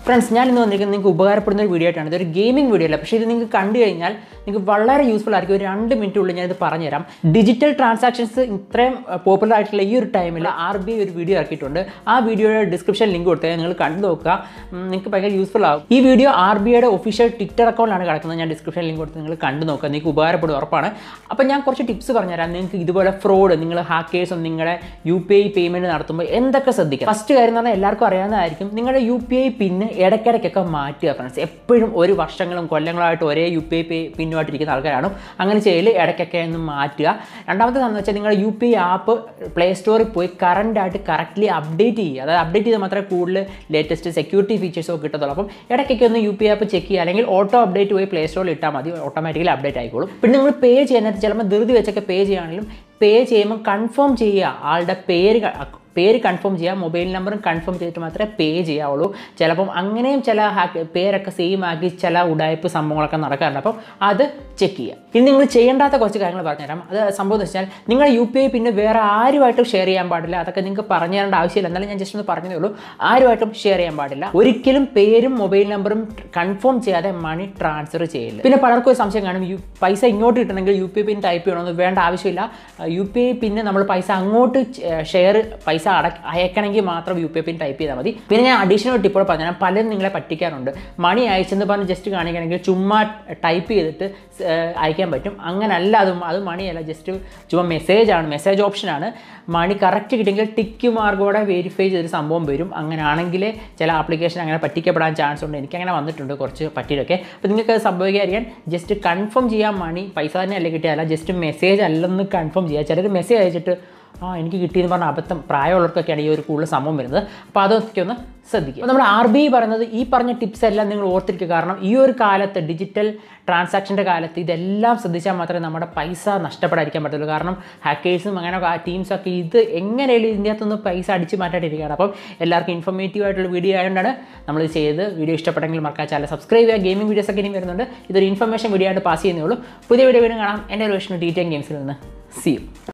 friends ഞാൻ ഇന്ന് വന്നിരിക്കുന്നത് നിങ്ങൾക്ക് ഉപകാരപ്പെടുന്ന ഒരു വീഡിയോ ആയിട്ടാണ് ഇതൊരു ഗെയിമിംഗ് വീഡിയോ അല്ല പക്ഷേ ഇത് നിങ്ങൾക്ക് കണ്ടു കഴിഞ്ഞാൽ നിങ്ങൾക്ക് വളരെ യൂസ്ഫുൾ ആയിരിക്കും ഒരു രണ്ട് മിനിറ്റുള്ളിൽ ഞാനിത് പറഞ്ഞുതരാം ഡിജിറ്റൽ ട്രാൻസാക്ഷൻസ് ഇത്രയും പോപ്പുലർ ആയിട്ടുള്ള ഈ ഒരു ടൈമിൽ ആർ ബി ഐ ഒരു വീഡിയോ ഇറക്കിയിട്ടുണ്ട് ആ വീഡിയോയുടെ ഡിസ്ക്രിപ്ഷൻ ലിങ്ക് കൊടുത്താൽ നിങ്ങൾ കണ്ടു നോക്കുക ഉം, നിങ്ങൾക്ക് ഭയങ്കര യൂസ്ഫുൾ ആകും ഈ വീഡിയോ ആർ ബി ഐയുടെ ഒഫീഷ്യൽ ട്വിറ്റർ അക്കൗണ്ടിലാണ് കിടക്കുന്നത് ഞാൻ ഡിസ്ക്രിപ്ഷൻ ലിങ്ക് കൊടുത്ത് നിങ്ങൾ കണ്ടു നോക്കുക നിങ്ങൾക്ക് ഉപകാരപ്പെടും ഉറപ്പാണ് അപ്പോൾ ഞാൻ കുറച്ച് ടിപ്സ് പറഞ്ഞുതരാം നിങ്ങൾക്ക് ഇതുപോലെ ഫ്രോഡ് നിങ്ങൾ ഹാക്കേഴ്സും നിങ്ങളുടെ യു പി ഐ പേയ്മെൻറ്റ് നടത്തുമ്പോൾ എന്തൊക്കെ ശ്രദ്ധിക്കാം ഫസ്റ്റ് കാര്യം എന്ന് പറഞ്ഞാൽ എല്ലാവർക്കും അറിയാവുന്നതായിരിക്കും നിങ്ങളുടെ യു പി ഐ പിന്ന് ഇടയ്ക്കിടയ്ക്കൊക്കെ മാറ്റുക ഫ്രണ്ട്സ് എപ്പോഴും ഒരു വർഷങ്ങളും കൊല്ലങ്ങളായിട്ട് ഒരേ യു പി ഐ പേ പിന്നുമായിട്ടിരിക്കുന്ന ആൾക്കാരാണ് അങ്ങനെ ചെയ്യൽ ഇടയ്ക്കൊക്കെ ഒന്ന് മാറ്റുക രണ്ടാമത്തേതെന്ന് വെച്ചാൽ നിങ്ങൾ U P I app play സ്റ്റോറിൽ പോയി കറണ്ടായിട്ട് കറക്റ്റ്ലി അപ്ഡേറ്റ് ചെയ്യുക അതായത് അപ്ഡേറ്റ് ചെയ്താൽ മാത്രമേ കൂടുതൽ ലേറ്റസ്റ്റ് സെക്യൂരിറ്റി ഫീച്ചേഴ്സോ കിട്ടത്തുള്ളൂ അപ്പം ഇടയ്ക്കൊക്കെ ഒന്ന് U P I app check ചെയ്യുക അല്ലെങ്കിൽ ഓട്ടോ അപ്ഡേറ്റ് പോയി പ്ലേ സ്റ്റോറിൽ ഇട്ടാൽ മതി ഓട്ടോമാറ്റിക്കലി അപ്ഡേറ്റ് ആയിക്കോളും പിന്നെ നിങ്ങൾ പേ ചെയ്യുന്നത് ചിലപ്പോൾ ധൃതി വെച്ചൊക്കെ പേ ചെയ്യുകയാണെങ്കിലും പേ ചെയ്യുമ്പോൾ കൺഫേം ചെയ്യുക ആളുടെ പേര് ക- പേര് കൺഫേം ചെയ്യുക മൊബൈൽ നമ്പറും കൺഫേം ചെയ്തിട്ട് മാത്രമേ പേ ചെയ്യാവുള്ളൂ ചിലപ്പം അങ്ങനെയും ചില ഹാക്ക് പേരൊക്കെ സെയിം ആക്കി ചില ഉടായ്പ സംഭവങ്ങളൊക്കെ നടക്കാറുണ്ട് അപ്പം അത് ചെക്ക് ചെയ്യുക ഇനി നിങ്ങൾ ചെയ്യേണ്ടാത്ത കുറച്ച് കാര്യങ്ങൾ പറഞ്ഞുതരാം അത് സംഭവം എന്ന് വെച്ചാൽ നിങ്ങൾ യു പി ഐ പിന്നെ വേറെ ആരുമായിട്ടും ഷെയർ ചെയ്യാൻ പാടില്ല അതൊക്കെ നിങ്ങൾക്ക് പറഞ്ഞു തരേണ്ട ആവശ്യമില്ല എന്നാലും ഞാൻ ജസ്റ്റ് ഒന്ന് പറഞ്ഞതേ ഉള്ളൂ ആരുമായിട്ടും ഷെയർ ചെയ്യാൻ പാടില്ല ഒരിക്കലും പേരും മൊബൈൽ നമ്പറും കൺഫേം ചെയ്യാതെ മണി ട്രാൻസ്ഫർ ചെയ്യില്ല പിന്നെ പലർക്കും ഒരു സംശയം കാണും യു പൈസ ഇങ്ങോട്ട് കിട്ടണമെങ്കിൽ U P I pin type ചെയ്യണമെന്ന് വേണ്ട ആവശ്യമില്ല യു പി ഐ പിന്നെ നമ്മൾ പൈസ അങ്ങോട്ട് ഷെയർ പൈസ അട അയക്കണമെങ്കിൽ മാത്രം U P I pin type ചെയ്താൽ മതി പിന്നെ ഞാൻ അഡീഷണൽ ടിപ്പോടെ പറഞ്ഞാൽ പലരും നിങ്ങളെ പറ്റിക്കാറുണ്ട് മണി അയച്ചെന്ന് പറഞ്ഞ് ജസ്റ്റ് കാണിക്കണമെങ്കിൽ ചുമ്മാ ടൈപ്പ് ചെയ്തിട്ട് സ്- ഏർ അയക്കാൻ പറ്റും അങ്ങനല്ല അത് അത് മണിയല്ല ജസ്റ്റ് ചുമ്മാ മെസ്സേജാണ് മെസ്സേജ് ഓപ്ഷനാണ് മണി കറക്റ്റ് കിട്ടിയെങ്കിൽ ടിക്ക് മാർഗോടെ വെരിഫൈ ചെയ്തൊരു സംഭവം വരും അങ്ങനെയാണെങ്കിൽ ചില ആപ്ലിക്കേഷൻ അങ്ങനെ പറ്റിക്കപ്പെടാൻ ചാൻസ് ഉണ്ട് എനിക്കങ്ങനെ വന്നിട്ടുണ്ട് കുറച്ച് പറ്റിയിട്ടൊക്കെ അപ്പോൾ നിങ്ങൾക്ക് അത് സംഭവിക്കാതിരിക്കാൻ ജസ്റ്റ് കൺഫേം ചെയ്യാൻ മണി പൈസ തന്നെ അല്ലേ കിട്ടിയല്ല ജസ്റ്റ് മെസ്സേജ് അല്ലെന്ന് കൺഫേം ചെയ്യുക ചിലർ മെസ്സേജ് അയച്ചിട്ട് ആ എനിക്ക് കിട്ടിയെന്ന് പറഞ്ഞ അബദ്ധം പ്രായമുള്ളവർക്കൊക്കെയാണ് ഈ ഒരു കൂടുതൽ സംഭവം വരുന്നത് അപ്പോൾ അതൊക്കെ ഒന്ന് ശ്രദ്ധിക്കുക അപ്പോൾ നമ്മുടെ ആർ ബി ഐ പറയുന്നത് ഈ പറഞ്ഞ ടിപ്സ് എല്ലാം നിങ്ങൾ ഓർത്തിരിക്കുക കാരണം ഈ ഒരു കാലത്ത് ഡിജിറ്റൽ ട്രാൻസാക്ഷൻ്റെ കാലത്ത് ഇതെല്ലാം ശ്രദ്ധിച്ചാൽ മാത്രമേ നമ്മുടെ പൈസ നഷ്ടപ്പെടാതിരിക്കാൻ പറ്റുള്ളൂ കാരണം ഹാക്കേഴ്സും അങ്ങനെ ടീംസൊക്കെ ഇത് എങ്ങനെയാലും ഇതിൻ്റെ അകത്തുനിന്ന് പൈസ അടിച്ച് മാറ്റാണ്ടിരിക്കുകയാണ് അപ്പം എല്ലാവർക്കും ഇൻഫോർമേറ്റീവ് ആയിട്ടുള്ള വീഡിയോ ആയതുകൊണ്ടാണ് നമ്മൾ ചെയ്ത് വീഡിയോ ഇഷ്ടപ്പെട്ടെങ്കിൽ മറക്കാൻ ചാനൽ സബ്സ്ക്രൈബ് ചെയ്യുക ഗെയിമിംഗ് വീഡിയോസ് ഒക്കെ ഇനി വരുന്നുണ്ട് ഇതൊരു ഇൻഫർമേഷൻ വീഡിയോ ആയിട്ട് പാസ് ചെയ്യുന്നേ ഉള്ളൂ പുതിയ വീഡിയോ വീണ്ടും കാണാം എൻ്റെ ഒരു വിഷ്ണു ഡീറ്റെയിൽ ഗെയിംസിൽ നിന്ന് സി യു